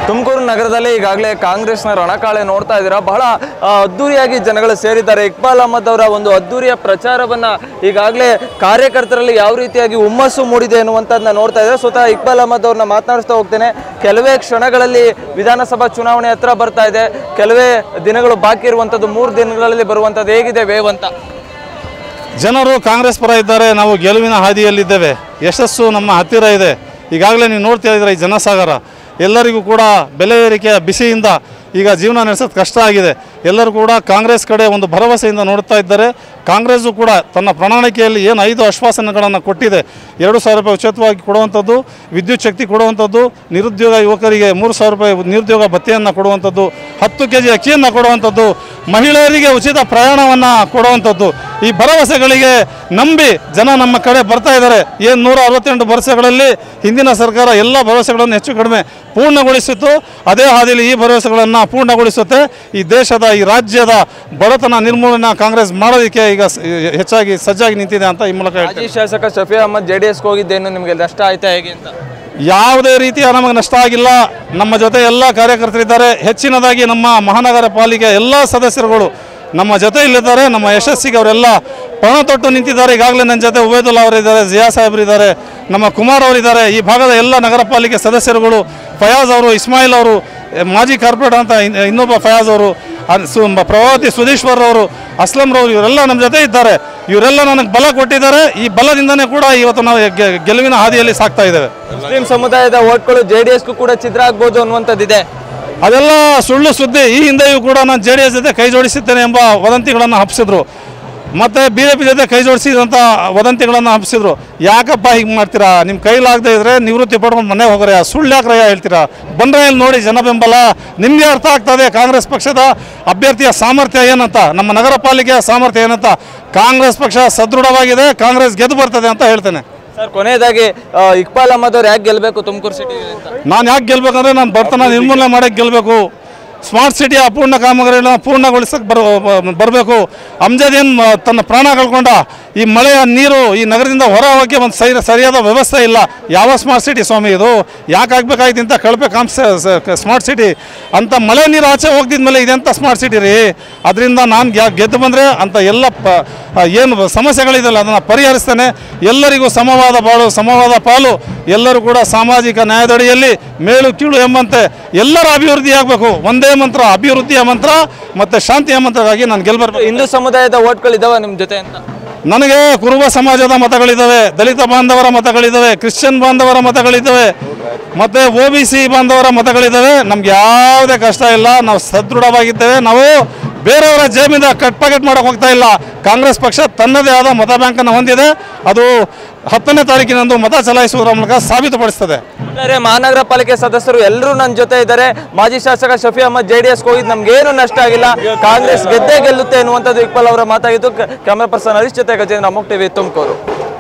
ತುಮಕೂರು ನಗರದಲ್ಲಿ ಈಗಾಗಲೇ ಕಾಂಗ್ರೆಸ್ನ ರಣಕಾಳೆ ನೋಡ್ತಾ ಇದ್ದೀರಾ ಬಹಳ ಆ, ಅದ್ದೂರಿಯಾಗಿ ಜನಗಳು ಸೇರಿದ್ದಾರೆ ಇಕ್ಬಾಲ್ ಅಹಮದ್ ಅವರ ಒಂದು ಅದ್ದೂರಿಯ ಪ್ರಚಾರವನ್ನ ಈಗಾಗಲೇ ಕಾರ್ಯಕರ್ತರಲ್ಲಿ ಯಾವ ರೀತಿಯಾಗಿ ಹುಮ್ಮಸ್ಸು ಮೂಡಿದೆ ಅನ್ನುವಂಥದ್ದನ್ನ ನೋಡ್ತಾ ಇದ್ದಾರೆ ಸ್ವತಃ ಇಕ್ಬಾಲ್ ಅಹಮದ್ ಅವ್ರನ್ನ ಮಾತನಾಡಿಸ್ತಾ ಹೋಗ್ತೇನೆ ಕೆಲವೇ ಕ್ಷಣಗಳಲ್ಲಿ ವಿಧಾನಸಭಾ ಚುನಾವಣೆ ಹತ್ರ ಬರ್ತಾ ಇದೆ ಕೆಲವೇ ದಿನಗಳು ಬಾಕಿ ಇರುವಂಥದ್ದು ಮೂರು ದಿನಗಳಲ್ಲಿ ಬರುವಂಥದ್ದು ಹೇಗಿದೆ ವೇವ್ ಅಂತ ಜನರು ಕಾಂಗ್ರೆಸ್ ಪರ ಇದ್ದಾರೆ ನಾವು ಗೆಲುವಿನ ಹಾದಿಯಲ್ಲಿದ್ದೇವೆ ಯಶಸ್ಸು ನಮ್ಮ ಹತ್ತಿರ ಇದೆ ಈಗಾಗಲೇ ನೀವು ನೋಡ್ತಾ ಇದ್ದೀರ ಈ ಜನಸಾಗರ ಎಲ್ಲರಿಗೂ ಕೂಡ ಬೆಲೆ ಏರಿಕೆಯ ಬಿಸಿಯಿಂದ ಈಗ ಜೀವನ ನಡೆಸೋದು ಕಷ್ಟ ಆಗಿದೆ ಎಲ್ಲರೂ ಕೂಡ ಕಾಂಗ್ರೆಸ್ ಕಡೆ ಒಂದು ಭರವಸೆಯಿಂದ ನೋಡ್ತಾ ಇದ್ದಾರೆ ಕಾಂಗ್ರೆಸ್ಸು ಕೂಡ ತನ್ನ ಪ್ರಣಾಳಿಕೆಯಲ್ಲಿ ಏನು ಐದು ಆಶ್ವಾಸನೆಗಳನ್ನು ಕೊಟ್ಟಿದೆ ಎರಡು ಸಾವಿರ ರೂಪಾಯಿ ಉಚಿತವಾಗಿ ಕೊಡುವಂಥದ್ದು ವಿದ್ಯುತ್ ಶಕ್ತಿ ಕೊಡುವಂಥದ್ದು ನಿರುದ್ಯೋಗ ಯುವಕರಿಗೆ ಮೂರು ಸಾವಿರ ರೂಪಾಯಿ ನಿರುದ್ಯೋಗ ಭತ್ಯೆಯನ್ನು ಕೊಡುವಂಥದ್ದು ಹತ್ತು ಕೆ ಜಿ ಅಕ್ಕಿಯನ್ನು ಕೊಡುವಂಥದ್ದು ಮಹಿಳೆಯರಿಗೆ ಉಚಿತ ಪ್ರಯಾಣವನ್ನು ಕೊಡುವಂಥದ್ದು ಈ ಭರವಸೆಗಳಿಗೆ ನಂಬಿ ಜನ ನಮ್ಮ ಕಡೆ ಬರ್ತಾ ಇದ್ದಾರೆ ಏನು ನೂರ ಅರವತ್ತೆಂಟು ವರ್ಷಗಳಲ್ಲಿ ಹಿಂದಿನ ಸರ್ಕಾರ ಎಲ್ಲ ಭರವಸೆಗಳನ್ನು ಹೆಚ್ಚು ಕಡಿಮೆ ಪೂರ್ಣಗೊಳಿಸಿತ್ತು ಅದೇ ಹಾದಿಯಲ್ಲಿ ಈ ಭರವಸೆಗಳನ್ನು ಪೂರ್ಣಗೊಳಿಸುತ್ತೆ ಈ ದೇಶದ ಈ ರಾಜ್ಯದ ಬಡತನ ನಿರ್ಮೂಲನೆ ಕಾಂಗ್ರೆಸ್ ಮಾಡೋದಕ್ಕೆ ಈಗ ಸ- ಹೆಚ್ಚಾಗಿ ಸಜ್ಜಾಗಿ ನಿಂತಿದೆ ಅಂತ ಈ ಮೂಲಕ ಹೇಳ್ತೀನಿ ಮಾಜಿ ಶಾಸಕ ಶಫಿ ಅಹಮದ್ ಜೆ ಡಿ ಎಸ್ಗೆ ಹೋಗಿದ್ದೇನು ನಿಮಗೆ ನಷ್ಟ ಆಯ್ತಾ ಹೇಗೆ ಅಂತ ಯಾವುದೇ ರೀತಿಯ ನಮಗೆ ನಷ್ಟ ಆಗಿಲ್ಲ ನಮ್ಮ ಜೊತೆ ಎಲ್ಲ ಕಾರ್ಯಕರ್ತರಿದ್ದಾರೆ ಹೆಚ್ಚಿನದಾಗಿ ನಮ್ಮ ಮಹಾನಗರ ಪಾಲಿಕೆ ಎಲ್ಲ ಸದಸ್ಯರುಗಳು ನಮ್ಮ ಜೊತೆ ಇಲ್ಲಿದ್ದಾರೆ ನಮ್ಮ ಯಶಸ್ಸಿಗೆ ಅವರೆಲ್ಲ ಪಣ ತೊಟ್ಟು ನಿಂತಿದ್ದಾರೆ ಈಗಾಗಲೇ ನನ್ನ ಜೊತೆ ಉಬೇದುಲ್ಲಾ ಅವರಿದ್ದಾರೆ ಜಿಯಾ ಸಾಹೇಬರಿದ್ದಾರೆ ನಮ್ಮ ಕುಮಾರ್ ಅವರಿದ್ದಾರೆ ಈ ಭಾಗದ ಎಲ್ಲ ನಗರ ಪಾಲಿಕೆ ಸದಸ್ಯರುಗಳು ಫಯಾಜ್ ಅವರು ಇಸ್ಮಾಯಿಲ್ ಅವರು ಎ, ಮಾಜಿ ಕಾರ್ಪೊರೇಟರ್ ಅಂತ ಇನ್- ಇನ್ನೊಬ್ಬ ಫಯಾಜ್ ಅವರು ಅನ್- ಸು- ಮ- ಪ್ರಭಾವತಿ ಸುಧೀಶ್ವರ್ ಅವರು ಅಸ್ಲಂರವರು ಇವರೆಲ್ಲ ನಮ್ಮ ಜೊತೆ ಇದ್ದಾರೆ ಇವರೆಲ್ಲ ನನಗೆ ಬಲ ಕೊಟ್ಟಿದ್ದಾರೆ ಈ ಬಲದಿಂದನೇ ಕೂಡ ಇವತ್ತು ನಾವು ಗೆ- ಗೆಲುವಿನ ಹಾದಿಯಲ್ಲಿ ಸಾಕ್ತಾ ಇದ್ದೇವೆ ಮುಸ್ಲಿಂ ಸಮುದಾಯದ ಓಟ್ಗಳು ಜೆ ಡಿ ಎಸ್ಗೂ ಕೂಡ ಛಿದ್ರ ಆಗ್ಬೋದು ಅನ್ನುವಂಥದ್ದಿದೆ ಅದೆಲ್ಲ ಸುಳ್ಳು ಸುದ್ದಿ ಈ ಹಿಂದೆಯೂ ಕೂಡ ನಾನು ಜೆ ಡಿ ಎಸ್ ಜೊತೆ ಕೈ ಜೋಡಿಸುತ್ತೇನೆ ಎಂಬ ವದಂತಿಗಳನ್ನು ಹಬ್ಸಿದ್ರು ಮತ್ತು ಬಿ ಜೆ ಪಿ ಜೊತೆ ಕೈ ಜೋಡಿಸಿದಂಥ ವದಂತಿಗಳನ್ನು ಹಬ್ಸಿದ್ರು ಯಾಕಪ್ಪ ಹೀಗೆ ಮಾಡ್ತೀರಾ ನಿಮ್ಮ ಕೈಲಾಗದೆ ಇದ್ರೆ ನಿವೃತ್ತಿ ಪಡ್ಕೊಂಡು ಮನೆಗೆ ಹೋಗ್ರೆ ಸುಳ್ಳು ಯಾಕ್ರಯ್ಯ ಹೇಳ್ತೀರಾ ಬಂದ್ರೆ ಇಲ್ಲಿ ನೋಡಿ ಜನ ಬೆಂಬಲ ನಿಮಗೆ ಅರ್ಥ ಆಗ್ತದೆ ಕಾಂಗ್ರೆಸ್ ಪಕ್ಷದ ಅಭ್ಯರ್ಥಿಯ ಸಾಮರ್ಥ್ಯ ಏನಂತ ನಮ್ಮ ನಗರ ಪಾಲಿಕೆಯ ಸಾಮರ್ಥ್ಯ ಏನಂತ ಕಾಂಗ್ರೆಸ್ ಪಕ್ಷ ಸದೃಢವಾಗಿದೆ ಕಾಂಗ್ರೆಸ್ ಗೆದ್ದು ಬರ್ತದೆ ಅಂತ ಹೇಳ್ತೇನೆ ಸರ್ ಕೊನೆಯದಾಗಿ ಆ, ಇಕ್ಬಾಲ್ ಅಹಮದ್ ಅವ್ರು ಯಾಕೆ ಗೆಲ್ಲಬೇಕು ತುಮಕೂರು ಸಿಟಿ ಅಂತ ನಾನು ಯಾಕೆ ಗೆಲ್ಬೇಕಂದ್ರೆ ನಾನು ಬರ್ತನ ನಿರ್ಮೂಲನೆ ಮಾಡಕ್ಕೆ ಗೆಲ್ಲಬೇಕು ಸ್ಮಾರ್ಟ್ ಸಿಟಿ ಅಪೂರ್ಣ ಕಾಮಗಾರಿಗಳನ್ನ ಪೂರ್ಣಗೊಳಿಸಕ್ಕೆ ಬರ ಬರಬೇಕು ಅಮ್ಜದೇನ್ ತನ್ನ ಪ್ರಾಣ ಕಳ್ಕೊಂಡ ಈ ಮಳೆಯ ನೀರು ಈ ನಗರದಿಂದ ಹೊರ ಹೋಗೋಕ್ಕೆ ಒಂದು ಸರಿ ಸರಿಯಾದ ವ್ಯವಸ್ಥೆ ಇಲ್ಲ ಯಾವ ಸ್ಮಾರ್ಟ್ ಸಿಟಿ ಸ್ವಾಮಿ ಇದು ಯಾಕೆ ಆಗ್ಬೇಕಾಯ್ತು ಇಂಥ ಕಳಪೆ ಕಾಮ್ ಸ್ಮಾರ್ಟ್ ಸಿಟಿ ಅಂತ ಮಳೆ ನೀರು ಆಚೆ ಹೋಗ್ದಿದ್ಮೇಲೆ ಇದೆಂಥ ಸ್ಮಾರ್ಟ್ ಸಿಟಿ ರೀ ಅದರಿಂದ ನಾನು ಗೆದ್ದು ಬಂದರೆ ಅಂತ ಎಲ್ಲ ಪ ಏನು ಸಮಸ್ಯೆಗಳಿದೆಯಲ್ಲ ಅದನ್ನು ಪರಿಹರಿಸ್ತೇನೆ ಎಲ್ಲರಿಗೂ ಸಮವಾದ ಬಾಳು ಸಮವಾದ ಪಾಲು ಎಲ್ಲರೂ ಕೂಡ ಸಾಮಾಜಿಕ ನ್ಯಾಯದಡಿಯಲ್ಲಿ ಮೇಲು ಕೀಳು ಎಂಬಂತೆ ಎಲ್ಲರ ಅಭಿವೃದ್ಧಿ ಆಗಬೇಕು ಒಂದೇ ಮಂತ್ರ ಅಭಿವೃದ್ಧಿಯ ಮಂತ್ರ ಮತ್ತು ಶಾಂತಿಯ ಮಂತ್ರವಾಗಿ ನಾನು ಗೆಲ್ಬರ್ಬೇಕು ಹಿಂದೂ ಸಮುದಾಯದ ಓಟ್ಗಳಿದಾವ ನಿಮ್ಮ ಜೊತೆ ಅಂತ ನನಗೆ ಕುರುಬ ಸಮಾಜದ ಮತಗಳಿದ್ದಾವೆ ದಲಿತ ಬಾಂಧವರ ಮತಗಳಿದ್ದಾವೆ ಕ್ರಿಶ್ಚಿಯನ್ ಬಾಂಧವರ ಮತಗಳಿದ್ದಾವೆ ಮತ್ತು ಒ ಬಿ ಸಿ ಬಾಂಧವರ ಮತಗಳಿದ್ದಾವೆ ನಮ್ಗೆ ಯಾವುದೇ ಕಷ್ಟ ಇಲ್ಲ ನಾವು ಸದೃಢವಾಗಿದ್ದೇವೆ ನಾವು ಬೇರೆಯವರ ಜೇಬಿಂದ ಕಟ್ ಪಾಕೆಟ್ ಮಾಡೋಕೆ ಹೋಗ್ತಾ ಇಲ್ಲ ಕಾಂಗ್ರೆಸ್ ಪಕ್ಷ ತನ್ನದೇ ಆದ ಮತ ಬ್ಯಾಂಕನ್ನು ಹೊಂದಿದೆ ಅದು ಹತ್ತನೇ ತಾರೀಕಿನಂದು ಮತ ಚಲಾಯಿಸುವುದರ ಮೂಲಕ ಸಾಬೀತುಪಡಿಸ್ತದೆ ಒಟ್ಟಾರೆ ಮಹಾನಗರ ಪಾಲಿಕೆ ಸದಸ್ಯರು ಎಲ್ಲರೂ ನನ್ನ ಜೊತೆ ಇದ್ದಾರೆ ಮಾಜಿ ಶಾಸಕ ಶಫಿ ಅಹಮದ್ ಜೆ ಡಿ ಎಸ್ಗೆ ಹೋಗಿದ್ದು ನಮ್ಗೇನು ನಷ್ಟ ಆಗಿಲ್ಲ ಕಾಂಗ್ರೆಸ್ ಗೆದ್ದೇ ಗೆಲ್ಲುತ್ತೆ ಅನ್ನುವಂಥದ್ದು ಇಕ್ಬಾಲ್ ಅವರ ಮಾತಾಗಿದ್ದು ಕ್ಯಾಮರಾ ಪರ್ಸನ್ ಹರೀಶ್ ಜೊತೆ ಗಜೇಂದ್ರ ಅಮೋಕ್ ಟಿವಿ ತುಮಕೂರು